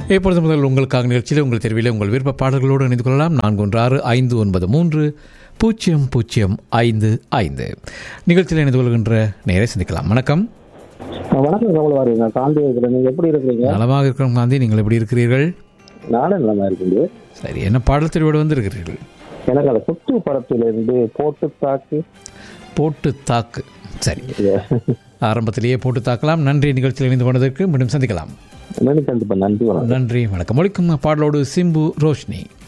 இப்பொழுது முதல் உங்களுக்காக நிகழ்ச்சியில் உங்கள் தெருவில் உங்கள் விருப்ப பாடல்களோடு இணைந்து கொள்ளலாம் நான்கு ஒன்று ஆறு ஐந்து ஒன்பது மூன்று பூஜ்ஜியம் பூஜ்ஜியம் ஐந்து ஐந்து நிகழ்ச்சியில் இணைந்து கொள்கின்ற நேரை சந்திக்கலாம் வணக்கம் வணக்கம் கமலவாரி நான் காந்தி இருக்கிறேன் நீங்க எப்படி இருக்கிறீங்க நலமாக இருக்கிறோம் காந்தி நீங்கள் எப்படி இருக்கிறீர்கள் நானும் நலமா இருக்குது சரி என்ன பாடல் தெரிவோடு வந்திருக்கிறீர்கள் எனக்கு அந்த குத்து படத்திலிருந்து போட்டு தாக்கு போட்டு தாக்கு சரி ஆரம்பத்திலேயே போட்டு தாக்கலாம் நன்றி நிகழ்ச்சியில் இணைந்து கொண்டதற்கு மீண்டும் சந்திக்கலாம் நன்றி கண்டிப்பா நன்றி வணக்கம் நன்றி வணக்கம் ஒழிக்கும் பாடலோடு சிம்பு ரோஷினி